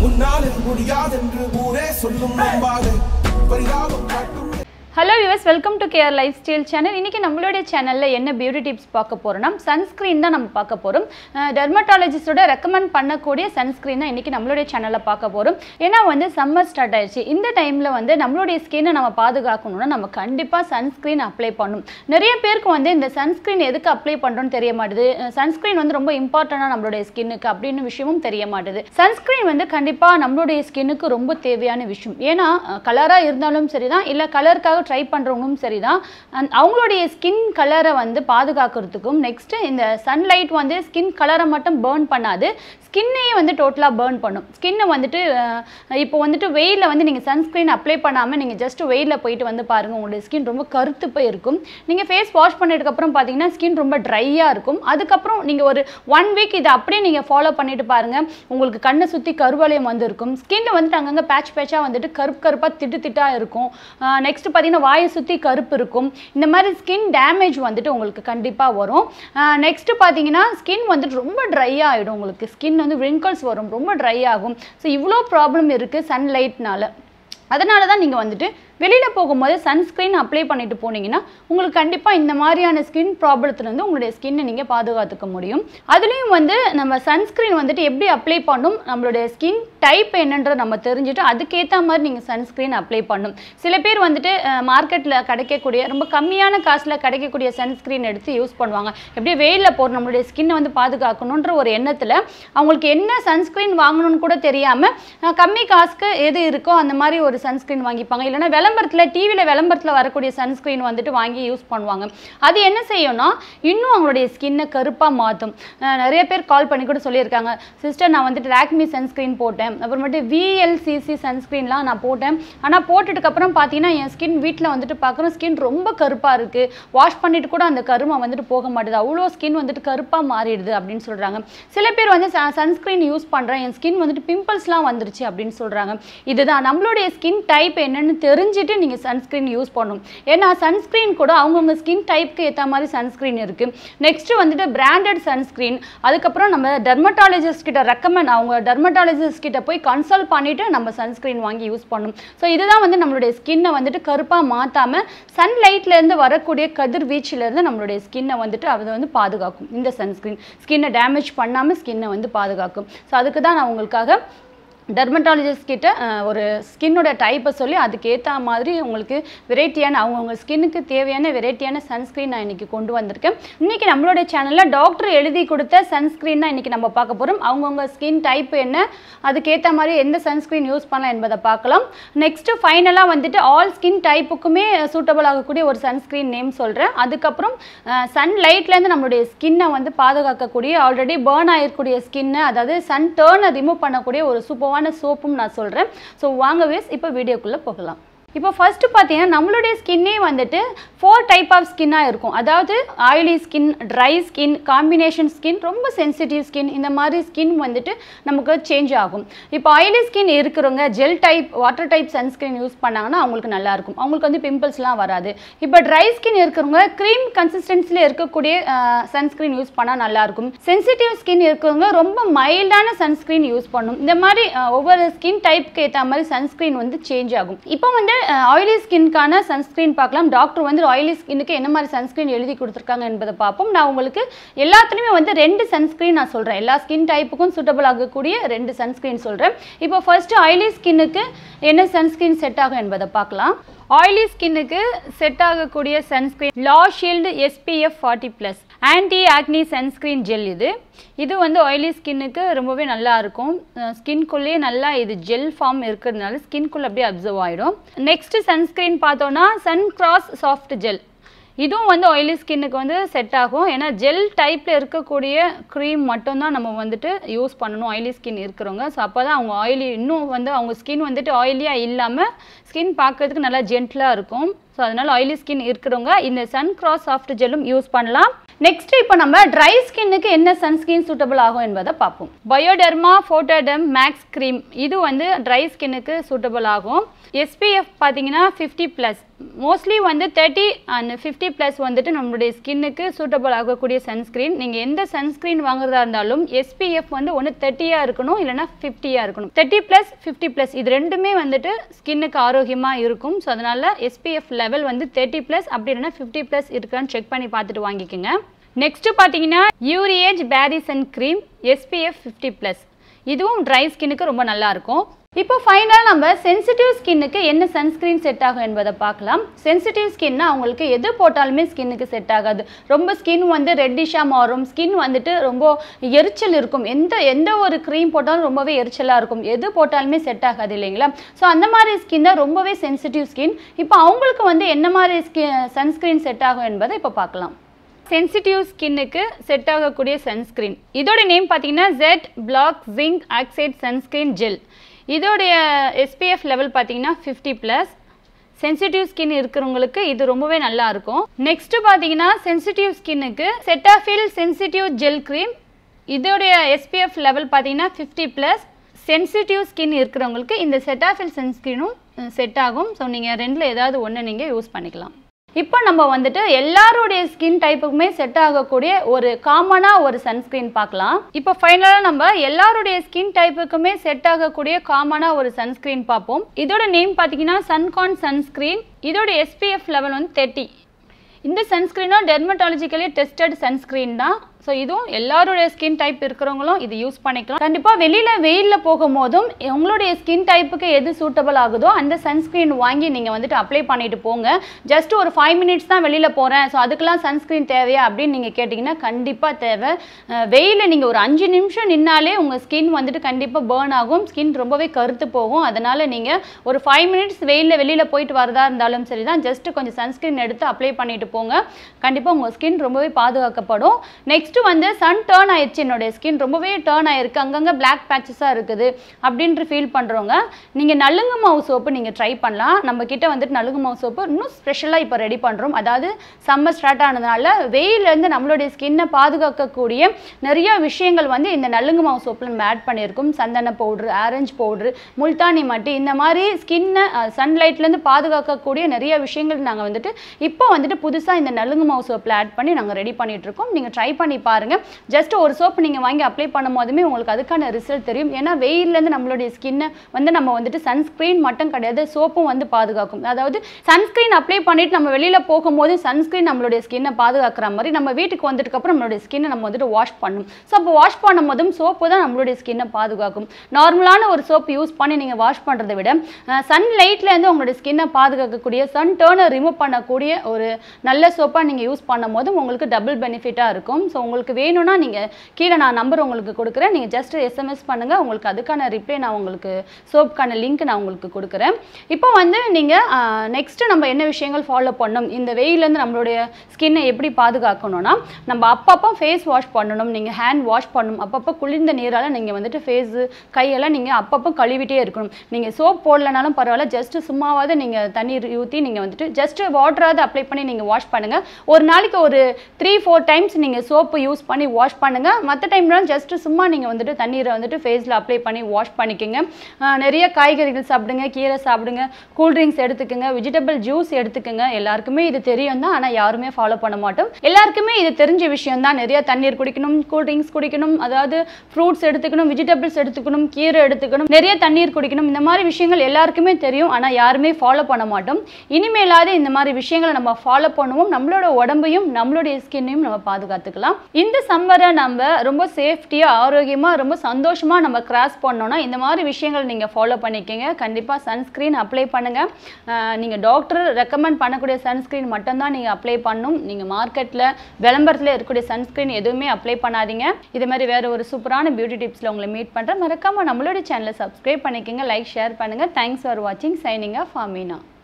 உன்னால் இது முடியாதென்று ஊரே சொல்லும் நம்பாது பரிதாபம் காட்டும் hello viewers welcome to KR lifestyle channel இன்றைக்கி நம்மளுடைய சேனலில் என்ன பியூட்டி டிப்ஸ் பார்க்க போகிறோம்னா சன்ஸ்க்ரீன் தான் நம்ம பார்க்க போகிறோம் டெர்மட்டாலஜிஸ்டோட ரெக்கமெண்ட் பண்ணக்கூடிய சன்ஸ்க்ரீன் தான் இன்றைக்கி நம்மளுடைய சேனலில் பார்க்க போகிறோம் ஏன்னா வந்து சம்மர் ஸ்டார்ட் ஆயிடுச்சு இந்த டைமில் வந்து நம்மளுடைய ஸ்கின்னை நம்ம பாதுகாக்கணும்னா நம்ம கண்டிப்பாக சன்ஸ்க்ரீன் அப்ளை பண்ணணும் நிறைய பேருக்கு வந்து இந்த சன்ஸ்க்ரீன் எதுக்கு அப்ளை பண்ணுறோன்னு தெரிய மாட்டுது சன்ஸ்க்ரீன் வந்து ரொம்ப இம்பார்ட்டண்டாக நம்மளுடைய ஸ்கின்னுக்கு அப்படின்னு விஷயமும் தெரிய மாட்டுது சன்ஸ்க்ரீன் வந்து கண்டிப்பாக நம்மளுடைய ஸ்கின்னுக்கு ரொம்ப தேவையான விஷயம் ஏன்னா கலராக இருந்தாலும் சரிதான் இல்லை கலருக்காக ட்ரை பண்ணுறவங்களும் சரிதான் and அவங்களுடைய ஸ்கின் கலரை வந்து பாதுகாக்கிறதுக்கும் நெக்ஸ்ட்டு இந்த சன்லைட் வந்து ஸ்கின் கலரை மட்டும் பேர்ன் பண்ணாது ஸ்கின்னையே வந்து டோட்டலாக பேர்ன் பண்ணும் ஸ்கின்னை வந்துட்டு அஹ், இப்போ வந்துட்டு வெயிலில் வந்து நீங்கள் சன்ஸ்க்ரீன் அப்ளை பண்ணாமல் நீங்கள் ஜஸ்ட் வெயிலில் போயிட்டு வந்து பாருங்கள் உங்களுடைய ஸ்கின் ரொம்ப கருத்து போய் இருக்கும் நீங்கள் ஃபேஸ் வாஷ் பண்ணதுக்கப்புறம் பார்த்தீங்கன்னா ஸ்கின் ரொம்ப ட்ரையாக இருக்கும் அதுக்கப்புறம் நீங்கள் ஒரு ஒன் வீக் இதை அப்படியே நீங்கள் ஃபாலோ பண்ணிட்டு பாருங்கள் உங்களுக்கு கண்ணை சுற்றி கருவளையம் வந்து இருக்கும் ஸ்கின்ல வந்துட்டு அங்கங்கே பேட்ச் பேட்சாக வந்துட்டு கருப்பு கருப்பாக திட்டு திட்டாக இருக்கும் நெக்ஸ்ட் பார்த்தீங்கன்னா வாயை சுற்றி கருப்பு இருக்கும் இந்த மாதிரி ஸ்கின் டேமேஜ் வந்துட்டு உங்களுக்கு கண்டிப்பாக வரும் நெக்ஸ்ட் பார்த்தீங்கன்னா ஸ்கின் வந்துட்டு ரொம்ப ட்ரை ஆகிடும் உங்களுக்கு ஸ்கின் வந்து wrinkles வரும் ரொம்ப ட்ரை ஆகும் ஸோ இவ்வளோ ப்ராப்ளம் இருக்குது சன்லைட்னால அதனால தான் நீங்கள் வந்துட்டு வெளியில் போகும்போது சன்ஸ்க்ரீன் அப்ளை பண்ணிட்டு போனீங்கன்னா உங்களுக்கு கண்டிப்பாக இந்த மாதிரியான ஸ்கின் ப்ராப்ளத்துலேருந்து உங்களுடைய ஸ்கின்னை நீங்கள் பாதுகாத்துக்க முடியும் அதுலேயும் வந்து நம்ம சன்ஸ்க்ரீன் வந்துட்டு எப்படி அப்ளை பண்ணும் நம்மளுடைய ஸ்கின் டைப் என்னன்றதை நம்ம தெரிஞ்சுட்டு அதுக்கேற்ற மாதிரி நீங்கள் சன்ஸ்க்ரீன் அப்ளை பண்ணும் சில பேர் வந்துட்டு மார்க்கெட்டில் கிடைக்கக்கூடிய ரொம்ப கம்மியான காசில் கிடைக்கக்கூடிய சன்ஸ்க்ரீன் எடுத்து யூஸ் பண்ணுவாங்க எப்படியே வெயிலில் போகிற நம்மளுடைய ஸ்கின்னை வந்து பாதுகாக்கணுன்ற ஒரு எண்ணத்தில் அவங்களுக்கு என்ன சன்ஸ்க்ரீன் வாங்கணும்னு கூட தெரியாமல் கம்மி காசுக்கு எது இருக்கோ அந்த மாதிரி ஒரு சன்ஸ்க்ரீன் வாங்கிப்பாங்க இல்லைன்னா விளம்பரத்தில் டிவியில் விளம்பரத்தில் வரக்கூடிய சன்ஸ்க்ரீன் வந்துட்டு வாங்கி யூஸ் பண்ணுவாங்க அது என்ன செய்யும்னா இன்னும் அவங்களுடைய ஸ்கின்னை கருப்பாக மாற்றும் நிறைய பேர் கால் பண்ணி கூட சொல்லியிருக்காங்க சிஸ்டர் நான் வந்துட்டு லாக்மி சன்ஸ்க்ரீன் போட்டேன் அப்புறமேட்டு விஎல்சிசி சன்ஸ்க்ரீன்லாம் நான் போட்டேன் ஆனால் போட்டதுக்கப்புறம் பார்த்தீங்கன்னா என் ஸ்கின் வீட்டில் வந்துட்டு பார்க்குறோம் ஸ்கின் ரொம்ப கருப்பாக இருக்குது வாஷ் பண்ணிட்டு கூட அந்த கருமை வந்துட்டு போக மாட்டுது அவ்வளோ ஸ்கின் வந்துட்டு கருப்பாக மாறிடுது அப்படின்னு சொல்கிறாங்க சில பேர் வந்து சன்ஸ்க்ரீன் யூஸ் பண்ணுறேன் என் ஸ்கின் வந்துட்டு பிம்பிள்ஸ்லாம் வந்துருச்சு அப்படின்னு சொல்கிறாங்க இதுதான் நம்மளுடைய ஸ்கின் டைப் என்னன்னு தெரிஞ்சுட்டு நீங்கள் சன்ஸ்க்ரீன் யூஸ் பண்ணணும் ஏன்னா சன்ஸ்க்ரீன் கூட அவங்கவுங்க ஸ்கின் டைப்க்கு ஏற்ற மாதிரி சன்ஸ்க்ரீன் இருக்குது நெக்ஸ்ட்டு வந்துட்டு பிராண்டட் சன்ஸ்க்ரீன் அதுக்கப்புறம் நம்ம டெர்மட்டாலஜிஸ்ட் கிட்ட ரெக்கமெண்ட் அவங்க டெர்மட்டாலஜிஸ்ட் கிட்ட போய் கன்சல்ட் பண்ணிவிட்டு நம்ம சன்ஸ்க்ரீன் வாங்கி யூஸ் பண்ணணும் ஸோ இதுதான் வந்து நம்மளுடைய ஸ்கின்னை வந்துட்டு கருப்பாக மாற்றாமல் சன்லைட்லேருந்து வரக்கூடிய கதிர்வீச்சிலேருந்து நம்மளுடைய ஸ்கின்னை வந்துட்டு அதை வந்து பாதுகாக்கும் இந்த சன்ஸ்க்ரீன் ஸ்கின்னை டேமேஜ் பண்ணாமல் ஸ்கின்னை வந்து பாதுகாக்கும் ஸோ அதுக்கு தான் நான் உங்களுக்காக டெர்மட்டாலஜிஸ்ட் கிட்ட அஹ், ஒரு ஸ்கின்னோட டைப்பை சொல்லி அதுக்கேற்ற மாதிரி உங்களுக்கு வெரைட்டியான அவங்கவுங்க ஸ்கின்னுக்கு தேவையான வெரைட்டியான சன்ஸ்க்ரீன் நான் இன்னைக்கு கொண்டு வந்திருக்கேன் இன்னைக்கு நம்மளோட சேனலில் டாக்டர் எழுதி கொடுத்த சன்ஸ்க்ரீன் தான் இன்னைக்கு நம்ம பார்க்க போகிறோம் அவங்கவுங்க ஸ்கின் டைப் என்ன அதுக்கேற்ற மாதிரி எந்த சன்ஸ்க்ரீன் யூஸ் பண்ணலாம் என்பதை பார்க்கலாம் நெக்ஸ்ட்டு ஃபைனலாக வந்துட்டு ஆல் ஸ்கின் டைப்புக்குமே சூட்டபிள் ஆகக்கூடிய ஒரு சன்ஸ்க்ரீன் நேம் சொல்கிறேன் அதுக்கப்புறம் சன் லைட்லேருந்து நம்மளுடைய ஸ்கின்னை வந்து பாதுகாக்கக்கூடிய ஆல்ரெடி பேர்ன் ஆகிருக்கக்கூடிய ஸ்கின்னை அதாவது சன் டேர்னை ரிமூவ் பண்ணக்கூடிய ஒரு சூப்பரான சோப்பும் நான் சொல்கிறேன் ஸோ வாங்க வேஸ் இப்போ வீடியோக்குள்ளே போகலாம் இப்போ ஃபஸ்ட்டு பார்த்தீங்கன்னா நம்மளுடைய ஸ்கின்னே வந்துட்டு ஃபோர் டைப் ஆஃப் ஸ்கின்னாக இருக்கும் அதாவது oily skin dry skin combination skin ரொம்ப சென்சிட்டிவ் ஸ்கின் இந்த மாதிரி ஸ்கின் வந்துட்டு நமக்கு சேஞ்ச் ஆகும் இப்போ ஆயிலி ஸ்கின் இருக்கிறவங்க gel type water type sunscreen use பண்ணாங்கன்னா அவங்களுக்கு நல்லா இருக்கும் அவங்களுக்கு வந்து பிம்பிள்ஸ்லாம் வராது இப்போ ட்ரை ஸ்கின் இருக்கிறவங்க க்ரீம் கன்சிஸ்டன்சியில் இருக்கக்கூடிய சன்ஸ்கிரீன் யூஸ் பண்ணால் நல்லாயிருக்கும் சென்சிட்டிவ் ஸ்கின் இருக்கிறவங்க ரொம்ப மைல்டான சன்ஸ்கிரீன் யூஸ் பண்ணும் இந்த மாதிரி அஹ், ஒவ்வொரு ஸ்கின் டைப்க்கு ஏற்ற மாதிரி சன்ஸ்கிரீன் வந்து சேஞ்ச் ஆகும் இப்போ வந்து ஆயிலி ஸ்கின்க்கான சன்ஸ்கிரீன் பார்க்கலாம் டாக்டர் வந்து ஆயிலி ஸ்கின்னுக்கு என்ன மாதிரி சன்ஸ்கிரீன் எழுதி கொடுத்துருக்காங்க என்பதை பார்ப்போம் நான் உங்களுக்கு எல்லாத்துலேயுமே வந்து ரெண்டு சன்ஸ்கிரீன் நான் சொல்கிறேன் எல்லா ஸ்கின் டைப்புக்கும் சூட்டபிள் ஆகக்கூடிய ரெண்டு சன்ஸ்கிரீன் சொல்கிறேன் இப்போ ஃபர்ஸ்ட் ஆயிலி ஸ்கின்னுக்கு என்ன சன்ஸ்கிரீன் செட் ஆகும் என்பதை பார்க்கலாம் ஆயிலி ஸ்கின்னுக்கு செட் ஆகக்கூடிய sunscreen La Shield SPF forty plus anti acne sunscreen gel இது இது வந்து ஆயிலி ஸ்கின்னுக்கு ரொம்பவே நல்லா இருக்கும் ஸ்கின்குள்ளேயே நல்லா இது ஜெல் ஃபார்ம் இருக்கிறதுனால ஸ்கின்குள்ளே அப்படியே அப்சர்வ் ஆகிடும் நெக்ஸ்ட் சன்ஸ்கிரீன் பார்த்தோன்னா சன் கிராஸ் சாஃப்ட் ஜெல் இதுவும் வந்து ஆயிலி ஸ்கின்னுக்கு வந்து செட் ஆகும் ஏன்னா ஜெல் டைப்பில் இருக்கக்கூடிய க்ரீம் மட்டும்தான் நம்ம வந்துட்டு யூஸ் பண்ணணும் ஆயிலி ஸ்கின் இருக்கிறவங்க ஸோ அப்போ தான் அவங்க ஆயிலி இன்னும் வந்து அவங்க ஸ்கின் வந்துட்டு ஆயிலியாக இல்லாமல் ஸ்கின் பார்க்கறதுக்கு நல்லா ஜென்டிலாக இருக்கும் ஸோ அதனால் ஆயிலி ஸ்கின் இருக்கிறவங்க இந்த சன் கிராஸ் சாஃப்ட் ஜெல்லும் யூஸ் பண்ணலாம் நெக்ஸ்ட் இப்போ நம்ம ட்ரை ஸ்கின்னுக்கு என்ன சன்ஸ்கிரீன் சூட்டபிள் ஆகும் என்பதை பார்ப்போம் பயோடெர்மா ஃபோட்டோடெம் மேக்ஸ் க்ரீம் இது வந்து ட்ரை ஸ்கின்னுக்கு சூட்டபிள் ஆகும் எஸ்பிஎஃப் பார்த்தீங்கன்னா ஃபிஃப்டி ப்ளஸ் மோஸ்ட்லி வந்து தேர்ட்டி அண்ட் ஃபிஃப்டி ப்ளஸ் வந்துட்டு நம்மளுடைய ஸ்கின்னுக்கு சூட்டபிள் ஆகக்கூடிய சன்ஸ்க்ரீன் நீங்கள் எந்த சன்ஸ்க்ரீன் வாங்குறதா இருந்தாலும் எஸ்பிஎஃப் வந்து ஒன்று தேர்ட்டியாக இருக்கணும் இல்லைனா ஃபிஃப்டியாக இருக்கணும் தேர்ட்டி ப்ளஸ் ஃபிஃப்டி ப்ளஸ் இது ரெண்டுமே வந்துட்டு ஸ்கின்னுக்கு ஆரோக்கியமாக இருக்கும் ஸோ அதனால் எஸ்பிஎஃப் லெவல் வந்து தேர்ட்டி ப்ளஸ் அப்படி இல்லைனா ஃபிஃப்டி ப்ளஸ் இருக்கான்னு செக் பண்ணி பார்த்துட்டு வாங்கிக்கோங்க நெக்ஸ்ட் பார்த்தீங்கன்னா Uriage Bariesun cream SPF fifty plus இதுவும் ட்ரை ஸ்கின்னுக்கு ரொம்ப நல்லா இருக்கும் இப்போ ஃபைனலாக நம்ம சென்சிட்டிவ் ஸ்கின்னுக்கு என்ன சன்ஸ்க்ரீன் செட் ஆகும் என்பதை பார்க்கலாம் சென்சிட்டிவ் ஸ்கின்னா அவங்களுக்கு எது போட்டாலுமே ஸ்கின்னுக்கு செட் ஆகாது ரொம்ப ஸ்கின் வந்து ரெட்டிஷாக மாறும் ஸ்கின் வந்துட்டு ரொம்ப எரிச்சல் இருக்கும் எந்த எந்த ஒரு க்ரீம் போட்டாலும் ரொம்பவே எரிச்சலாக இருக்கும் எது போட்டாலுமே செட் ஆகாது இல்லைங்களா ஸோ அந்த மாதிரி ஸ்கின் தான் ரொம்பவே சென்சிட்டிவ் ஸ்கின் இப்போ அவங்களுக்கு வந்து என்ன மாதிரி ஸ்கி சன்ஸ்க்ரீன் செட் ஆகும் என்பதை இப்போ பார்க்கலாம் சென்சிட்டிவ் ஸ்கின்னுக்கு செட் ஆகக்கூடிய சன்ஸ்க்ரீன் இதோட நேம் பார்த்தீங்கன்னா jet black zinc oxide sunscreen gel இதோடைய எஸ்பிஎஃப் லெவல் பார்த்தீங்கன்னா ஃபிஃப்டி ப்ளஸ் சென்சிட்டிவ் ஸ்கின் இருக்கிறவங்களுக்கு இது ரொம்பவே நல்லா இருக்கும் நெக்ஸ்ட் பார்த்தீங்கன்னா சென்சிட்டிவ் ஸ்கின்னுக்கு செட்டாஃபில் சென்சிட்டிவ் ஜெல் க்ரீம் இதோடைய எஸ்பிஎஃப் லெவல் பார்த்தீங்கன்னா ஃபிஃப்டி ப்ளஸ் சென்சிட்டிவ் ஸ்கின் இருக்கிறவங்களுக்கு இந்த செட்டாஃபில் சன்ஸ்க்ரீனும் செட் ஆகும் ஸோ நீங்கள் ரெண்டில் ஏதாவது ஒன்று நீங்கள் யூஸ் பண்ணிக்கலாம் இப்போ நம்ம வந்துட்டு எல்லாருடைய ஸ்கின் டைப்புக்குமே செட் ஆகக்கூடிய ஒரு காமனாக ஒரு சன்ஸ்க்ரீன் பார்க்கலாம் இப்போ ஃபைனலாக நம்ம எல்லாருடைய ஸ்கின் டைப்புக்குமே செட் ஆகக்கூடிய காமனாக ஒரு சன்ஸ்க்ரீன் பார்ப்போம் இதோட நேம் பார்த்தீங்கன்னா சன்கான் சன்ஸ்க்ரீன் இதோட எஸ்பிஎஃப் லெவல் வந்து தேர்ட்டி இந்த சன்ஸ்க்ரீனும் டெர்மட்டாலஜிக்கலி டெஸ்டட் சன்ஸ்க்ரீன் தான் ஸோ இதுவும் எல்லாருடைய ஸ்கின் டைப் இருக்கிறவங்களும் இது யூஸ் பண்ணிக்கலாம் கண்டிப்பாக வெளியில் வெயிலில் போகும்போதும் உங்களுடைய ஸ்கின் டைப்புக்கு எது சூட்டபிள் ஆகுதோ அந்த சன்ஸ்க்ரீன் வாங்கி நீங்கள் வந்துட்டு அப்ளை பண்ணிட்டு போங்க ஜஸ்ட் ஒரு ஃபைவ் மினிட்ஸ் தான் வெளியில் போகிறேன் ஸோ அதுக்கெல்லாம் சன்ஸ்க்ரீன் தேவையா அப்படின்னு நீங்கள் கேட்டிங்கன்னா கண்டிப்பாக தேவை வெயிலில் நீங்கள் ஒரு அஞ்சு நிமிஷம் நின்னாலே உங்கள் ஸ்கின் வந்துட்டு கண்டிப்பாக பேர்ன் ஆகும் ஸ்கின் ரொம்பவே கருத்து போகும் அதனால் நீங்கள் ஒரு ஃபைவ் மினிட்ஸ் வெயிலில் வெளியில் போயிட்டு வரதா இருந்தாலும் சரி தான் ஜஸ்ட் கொஞ்சம் சன்ஸ்க்ரீன் எடுத்து அப்ளை பண்ணிட்டு போங்க கண்டிப்பாக உங்கள் ஸ்கின் ரொம்பவே பாதுகாக்கப்படும் நெக்ஸ்ட் நெக்ஸ்ட் வந்து சன் டேர்ன் ஆயிடுச்சு என்னுடைய ஸ்கின் ரொம்பவே டேர்ன் ஆயிருக்கு அங்கங்கே பிளாக் பேச்சஸாக இருக்குது அப்படின்ட்டு ஃபீல் பண்ணுறவங்க நீங்கள் நலுங்கு மாவு சோப்பு நீங்கள் ட்ரை பண்ணலாம் நம்ம கிட்ட வந்துட்டு நலுங்கு மாவு சோப்பு இன்னும் ஸ்பெஷலாக இப்போ ரெடி பண்ணுறோம் அதாவது சம்மர் ஸ்டார்ட் ஆனதுனால வெயிலேருந்து நம்மளுடைய ஸ்கின்னை பாதுகாக்கக்கூடிய நிறைய விஷயங்கள் வந்து இந்த நலுங்கு மாவு சோப்பில் நம்ம ஆட் பண்ணியிருக்கோம் சந்தன பவுட்ரு ஆரஞ்சு பவுட்ரு முல்தானி மட்டி இந்த மாதிரி ஸ்கின்னை சன்லைட்லேருந்து பாதுகாக்கக்கூடிய நிறைய விஷயங்கள் நாங்கள் வந்துட்டு இப்போ வந்துட்டு புதுசாக இந்த நலுங்கு மாவு சோப்பில் ஆட் பண்ணி நாங்கள் ரெடி பண்ணிட்டு இருக்கோம் நீங்கள் ட்ரை பண்ணி பாருங்கள் ஜஸ்ட் ஒரு சோப்பு நீங்கள் வாங்கி அப்ளை பண்ணும் போதுமே உங்களுக்கு அதுக்கான ரிசல்ட் தெரியும் ஏன்னா வெயிலேருந்து நம்மளுடைய ஸ்கின்னை வந்து நம்ம வந்துட்டு சன்ஸ்க்ரீன் மட்டும் கிடையாது சோப்பும் வந்து பாதுகாக்கும் அதாவது சன்ஸ்க்ரீன் அப்ளை பண்ணிட்டு நம்ம வெளியில் போகும்போது சன்ஸ்க்ரீன் நம்மளுடைய ஸ்கின்னை பாதுகாக்கிற மாதிரி நம்ம வீட்டுக்கு வந்ததுக்கப்புறம் நம்மளுடைய ஸ்கின்னை நம்ம வந்துட்டு வாஷ் பண்ணணும் ஸோ அப்போ வாஷ் பண்ணும்போதும் சோப்பு தான் நம்மளுடைய ஸ்கின்னை பாதுகாக்கும் நார்மலான ஒரு சோப்பு யூஸ் பண்ணி நீங்கள் வாஷ் பண்ணுறதை விட சன் லைட்லேருந்து உங்களுடைய ஸ்கின்னை பாதுகாக்கக்கூடிய சன் டேர்னை ரிமூவ் பண்ணக்கூடிய ஒரு நல்ல சோப்பாக நீங்கள் யூஸ் பண்ணும்போது உங்களுக்கு டபுள் பெனிஃபிட்டாக இருக்கும் ஸோ உங்களுக்கு வேணும்னா நீங்கள் கீழே நான் நம்பர் உங்களுக்கு கொடுக்குறேன் நீங்கள் ஜஸ்ட் எஸ்எம்எஸ் பண்ணுங்கள் உங்களுக்கு அதுக்கான ரிப்ளை நான் உங்களுக்கு சோப்புக்கான லிங்க் நான் உங்களுக்கு கொடுக்குறேன் இப்போ வந்து நீங்கள் நெக்ஸ்ட்டு நம்ம என்ன விஷயங்கள் ஃபாலோ பண்ணணும் இந்த வெயிலேருந்து நம்மளுடைய ஸ்கின்னை எப்படி பாதுகாக்கணும்னா நம்ம அப்பப்போ ஃபேஸ் வாஷ் பண்ணணும் நீங்கள் ஹேண்ட் வாஷ் பண்ணணும் அப்பப்போ குளிர்ந்த நீரால் நீங்கள் வந்துட்டு ஃபேஸு கையெல்லாம் நீங்கள் அப்பப்போ கழுவிட்டே இருக்கணும் நீங்கள் சோப் போடலனாலும் பரவாயில்ல ஜஸ்ட் சும்மாவாவது நீங்கள் தண்ணீர் ஊற்றி நீங்கள் வந்துட்டு ஜஸ்ட் வாட்டராவது அப்ளை பண்ணி நீங்கள் வாஷ் பண்ணுங்கள் ஒரு நாளைக்கு ஒரு த்ரீ ஃபோர் டைம்ஸ் நீங்கள் சோப்பு யூஸ் பண்ணி வாஷ் பண்ணுங்கள் மற்ற டைம்லாம் ஜஸ்ட் சும்மா நீங்கள் வந்துட்டு தண்ணீரை வந்துட்டு ஃபேஸில் அப்ளை பண்ணி வாஷ் பண்ணிக்கோங்க ஆஹ் நிறைய காய்கறிகள் சாப்பிடுங்க கீரை சாப்பிடுங்க கூல்ட்ரிங்க்ஸ் எடுத்துக்கோங்க வெஜிடபிள் ஜூஸ் எடுத்துக்கோங்க எல்லாருக்குமே இது தெரியும் தான் ஆனால் யாருமே ஃபாலோ பண்ண மாட்டோம் எல்லாருக்குமே இது தெரிஞ்ச விஷயம் தான் நிறைய தண்ணீர் குடிக்கணும் கூல்ட்ரிங்க்ஸ் குடிக்கணும் அதாவது ஃப்ரூட்ஸ் எடுத்துக்கணும் வெஜிடபிள்ஸ் எடுத்துக்கணும் கீரை எடுத்துக்கணும் நிறைய தண்ணீர் குடிக்கணும் இந்த மாதிரி விஷயங்கள் எல்லாருக்குமே தெரியும் ஆனால் யாருமே ஃபாலோ பண்ண மாட்டோம் இனிமேலாவது இந்த மாதிரி விஷயங்களை நம்ம ஃபாலோ பண்ணுவோம் நம்மளோட உடம்பையும் நம்மளுடைய ஸ்கின்னையும் நம்ம பாதுகாத்துக்கலாம் இந்த சம்மரை நம்ம ரொம்ப சேஃப்டியாக ஆரோக்கியமாக ரொம்ப சந்தோஷமாக நம்ம கிராஸ் பண்ணோம்னா இந்த மாதிரி விஷயங்கள் நீங்கள் ஃபாலோ பண்ணிக்கோங்க கண்டிப்பாக சன்ஸ்க்ரீன் அப்ளை பண்ணுங்கள் நீங்கள் டாக்டர் ரெக்கமெண்ட் பண்ணக்கூடிய சன்ஸ்க்ரீன் மட்டும்தான் நீங்கள் அப்ளை பண்ணணும் நீங்கள் மார்க்கெட்டில் விளம்பரத்தில் இருக்கக்கூடிய சன்ஸ்க்ரீன் எதுவுமே அப்ளை பண்ணாதீங்க இது மாதிரி வேறு ஒரு சூப்பரான பியூட்டி டிப்ஸில் உங்களை மீட் பண்ணுறேன் மறக்காமல் நம்மளோட சேனலை சப்ஸ்கிரைப் பண்ணிக்கோங்க லைக் ஷேர் பண்ணுங்கள் தேங்க்ஸ் ஃபார் வாட்சிங் சைனிங் ஆஃப் அமீனா